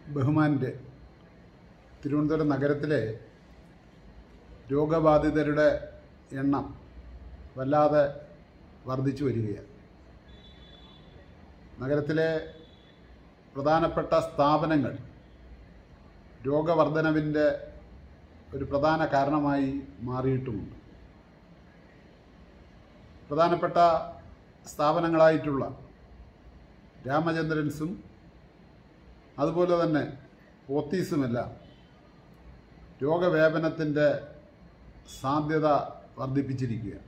ബഹുമാൻ്റെ തിരുവനന്തപുരം നഗരത്തിലെ രോഗബാധിതരുടെ എണ്ണം വല്ലാതെ വർദ്ധിച്ചു വരികയാണ് നഗരത്തിലെ പ്രധാനപ്പെട്ട സ്ഥാപനങ്ങൾ രോഗവർദ്ധനവിൻ്റെ ഒരു പ്രധാന കാരണമായി മാറിയിട്ടുമുണ്ട് പ്രധാനപ്പെട്ട സ്ഥാപനങ്ങളായിട്ടുള്ള രാമചന്ദ്രൻസും അതുപോലെ തന്നെ പോത്തീസുമെല്ലാം രോഗവ്യാപനത്തിൻ്റെ സാധ്യത വർദ്ധിപ്പിച്ചിരിക്കുകയാണ്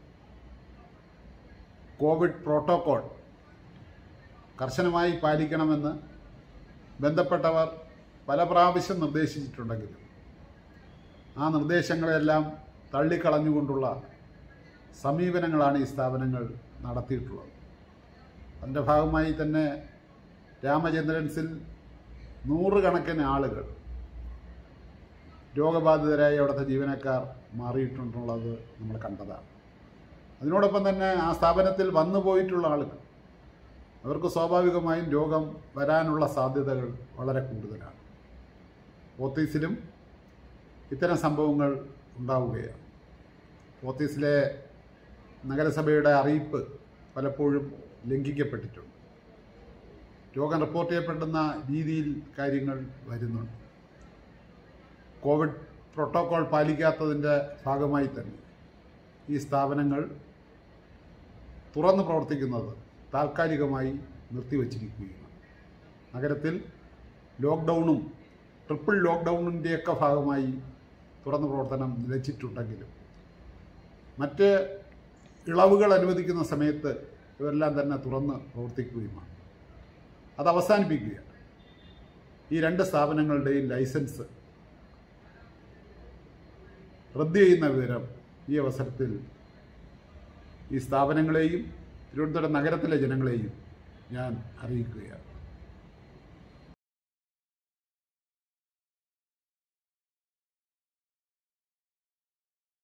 കോവിഡ് പ്രോട്ടോകോൾ കർശനമായി പാലിക്കണമെന്ന് ബന്ധപ്പെട്ടവർ പല പ്രാവശ്യം നിർദ്ദേശിച്ചിട്ടുണ്ടെങ്കിലും ആ നിർദ്ദേശങ്ങളെല്ലാം തള്ളിക്കളഞ്ഞുകൊണ്ടുള്ള സമീപനങ്ങളാണ് ഈ സ്ഥാപനങ്ങൾ നടത്തിയിട്ടുള്ളത് അതിൻ്റെ ഭാഗമായി തന്നെ രാമചന്ദ്രൻസിൽ നൂറുകണക്കിന് ആളുകൾ രോഗബാധിതരായി അവിടുത്തെ ജീവനക്കാർ മാറിയിട്ടുണ്ടുള്ളത് നമ്മൾ കണ്ടതാണ് അതിനോടൊപ്പം തന്നെ ആ സ്ഥാപനത്തിൽ വന്നു പോയിട്ടുള്ള ആളുകൾ അവർക്ക് സ്വാഭാവികമായും രോഗം വരാനുള്ള സാധ്യതകൾ വളരെ കൂടുതലാണ് ഓത്തീസിലും ഇത്തരം സംഭവങ്ങൾ ഉണ്ടാവുകയാണ് ഓത്തീസിലെ നഗരസഭയുടെ അറിയിപ്പ് പലപ്പോഴും ലംഘിക്കപ്പെട്ടിട്ടുണ്ട് രോഗം റിപ്പോർട്ട് ചെയ്യപ്പെടുന്ന രീതിയിൽ കാര്യങ്ങൾ വരുന്നുണ്ട് കോവിഡ് പ്രോട്ടോകോൾ പാലിക്കാത്തതിൻ്റെ ഭാഗമായി തന്നെ ഈ സ്ഥാപനങ്ങൾ തുറന്ന് പ്രവർത്തിക്കുന്നത് താൽക്കാലികമായി നിർത്തിവച്ചിരിക്കുകയാണ് നഗരത്തിൽ ലോക്ക്ഡൗണും ട്രിപ്പിൾ ലോക്ക്ഡൗണിൻ്റെയൊക്കെ ഭാഗമായി തുറന്ന് പ്രവർത്തനം നിലച്ചിട്ടുണ്ടെങ്കിലും മറ്റ് ഇളവുകൾ അനുവദിക്കുന്ന സമയത്ത് ഇവരെല്ലാം തന്നെ തുറന്ന് പ്രവർത്തിക്കുകയുമാണ് അത് അവസാനിപ്പിക്കുകയാണ് ഈ രണ്ട് സ്ഥാപനങ്ങളുടെയും ലൈസൻസ് റദ്ദ് ചെയ്യുന്ന വിവരം ഈ അവസരത്തിൽ ഈ സ്ഥാപനങ്ങളെയും തിരുവനന്തപുരം നഗരത്തിലെ ജനങ്ങളെയും ഞാൻ അറിയിക്കുകയാണ്